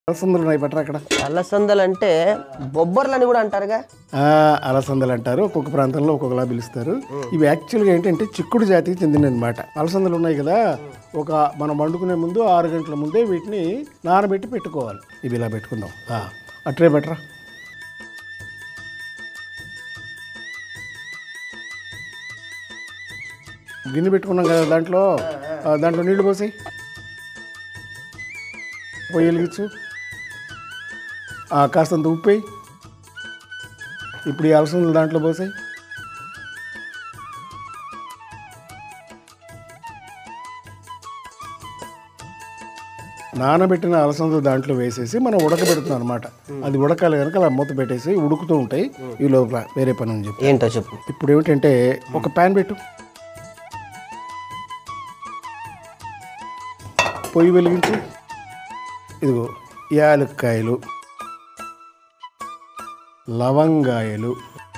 అలసందలు ఉన్నాయి బట్రా అక్కడ అలసందలు అంటే బొబ్బర్లని కూడా అంటారుగా ఆ, అలసందలు అంటారు ఒక్కొక్క ప్రాంతంలో ఒక్కొక్కలా పిలుస్తారు ఇవి యాక్చువల్గా ఏంటంటే చిక్కుడు జాతికి చెందిన అనమాట అలసందలు ఉన్నాయి కదా ఒక మనం వండుకునే ముందు ఆరు గంటల ముందే వీటిని నానబెట్టి పెట్టుకోవాలి ఇవి ఇలా పెట్టుకుందాం ఆ, అట్రే బట్రా గిన్నె పెట్టుకున్నాం కదా దాంట్లో ఆ, దాంట్లో నీళ్లు పోసాయి పొయ్యి వెలిగించు ఆ, కాస్తంత ఉప్పు వేయి ఇప్పుడు ఈ అలసందలు దాంట్లో పోసాయి నానబెట్టిన అలసందలు దాంట్లో వేసేసి మనం ఉడకబెడుతున్నాం అనమాట అది ఉడకాలి కనుక అలా మూత పెట్టేసి ఉడుకుతూ ఉంటాయి ఈ లోపల వేరే పని అని చెప్పి ఏంటో చెప్పు ఇప్పుడు ఏమిటంటే ఒక ప్యాన్ పెట్టు పొయ్యి వెలిగించి ఇదిగో యాలక్కాయలు లవంగాయలు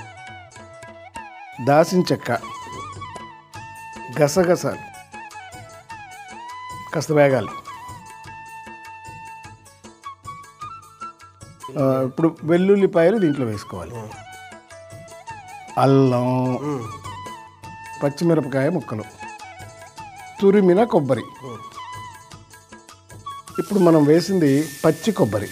దాసిన చెక్క గసగసాలు కాస్త వేగాలి ఆ, ఇప్పుడు వెల్లుల్లిపాయలు దీంట్లో వేసుకోవాలి అల్లం పచ్చిమిరపకాయ ముక్కలు తురిమిన కొబ్బరి ఇప్పుడు మనం వేసింది పచ్చి కొబ్బరి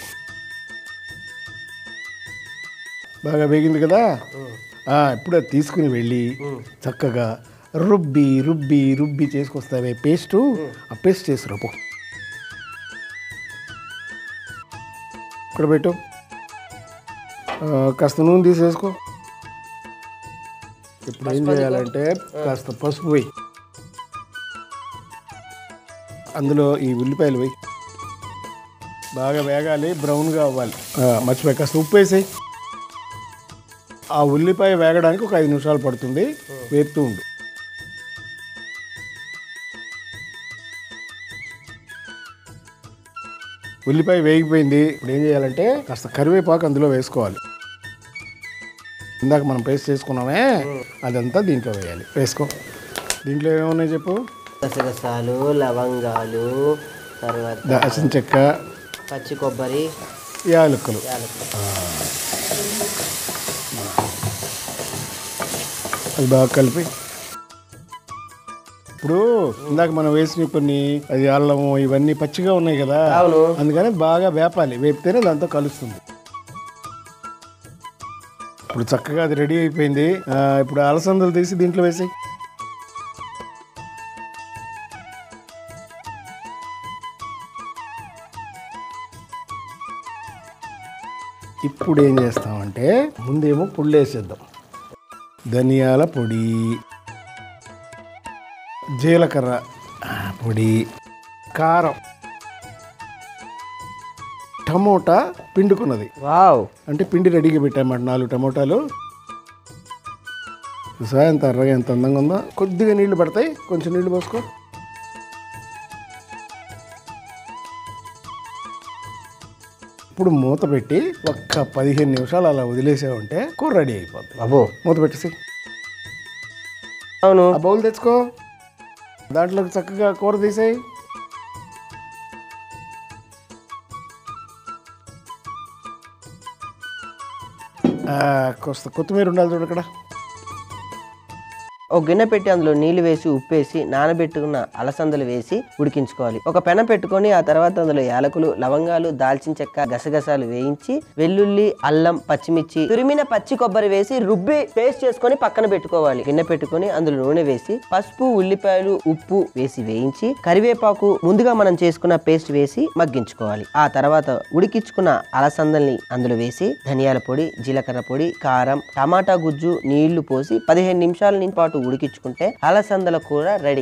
బాగా వేగింది కదా ఆ, ఇప్పుడు అది తీసుకుని వెళ్ళి చక్కగా రుబ్బి రుబ్బి రుబ్బి చేసుకొస్తావే పేస్టు ఆ పేస్ట్ చేసి రూపు ఇక్కడ పెట్టు ఆ, కాస్త నూనె తీసేసుకో ఇప్పుడు ఏం చేయాలంటే కాస్త పసుపు వేయి అందులో ఈ ఉల్లిపాయలు వేయి బాగా వేగాలి బ్రౌన్గా అవ్వాలి ఆ, మర్చిపోయి కాస్త ఉప్పు వేసేయి ఆ ఉల్లిపాయ వేగడానికి ఒక ఐదు నిమిషాలు పడుతుంది వేపుతూ ఉండు ఉల్లిపాయ వేగిపోయింది ఇప్పుడు ఏం చేయాలంటే కాస్త కరివేపాకు అందులో వేసుకోవాలి ఇందాక మనం పేస్ట్ చేసుకున్నామే అదంతా దీంట్లో వేయాలి వేసుకో దీంట్లో ఏమున్నాయి చెప్పు గసగసాలు లవంగాలు తర్వాత దాచిన చెక్క పచ్చి కొబ్బరి యాలకులు యాలకులు అది బాగా కలిపి ఇప్పుడు ఇందాక మనం వేసిన కొన్ని అది అల్లము ఇవన్నీ పచ్చిగా ఉన్నాయి కదా అవును అందుకని బాగా వేపాలి వేపితేనే దాంతో కలుస్తుంది ఇప్పుడు చక్కగా అది రెడీ అయిపోయింది ఆ, ఇప్పుడు అలసందలు తీసి దీంట్లో వేసి ఇప్పుడు ఏం చేస్తామంటే ముందేమో పుళ్ళు వేసేద్దాం ధనియాల పొడి జీలకర్ర ఆ, పొడి కారం టమోటా పిండుకున్నది వావ్ అంటే పిండి రెడీగా పెట్టామన్నమాట నాలుగు టమోటాలు చూసా ఎంత ఎర్రగా ఎంత అందంగా ఉందో కొద్దిగా నీళ్లు పడతాయి కొంచెం నీళ్లు పోసుకో ఇప్పుడు మూత పెట్టి ఒక్క పదిహేను నిమిషాలు అలా వదిలేసామంటే కూర రెడీ అయిపోతుంది అబ్బో మూత పెట్టేసి అవును ఆ బౌల్ తెచ్చుకో దాంట్లోకి చక్కగా కూర తీసేయి ఆ, కొస్త కొత్తిమీర ఉండాలి చూడు ఇక్కడ ఒక గిన్నె పెట్టి అందులో నీళ్లు వేసి ఉప్పేసి నానబెట్టుకున్న అలసందలు వేసి ఉడికించుకోవాలి ఒక పెనం పెట్టుకొని ఆ తర్వాత అందులో యాలకులు లవంగాలు దాల్చిన చెక్క గసగసాలు వేయించి వెల్లుల్లి అల్లం పచ్చిమిర్చి తురిమిన పచ్చి కొబ్బరి వేసి రుబ్బి పేస్ట్ చేసుకొని పక్కన పెట్టుకోవాలి గిన్నె పెట్టుకొని అందులో నూనె వేసి పసుపు ఉల్లిపాయలు ఉప్పు వేసి వేయించి కరివేపాకు ముందుగా మనం చేసుకున్న పేస్ట్ వేసి మగ్గించుకోవాలి ఆ తర్వాత ఉడికించుకున్న అలసందల్ని అందులో వేసి ధనియాల పొడి జీలకర్ర పొడి కారం టమాటా గుజ్జు నీళ్లు పోసి పదిహేను నిమిషాల నుంచి పాటు ఉడికించుకుంటే అలసందల కూర రెడీ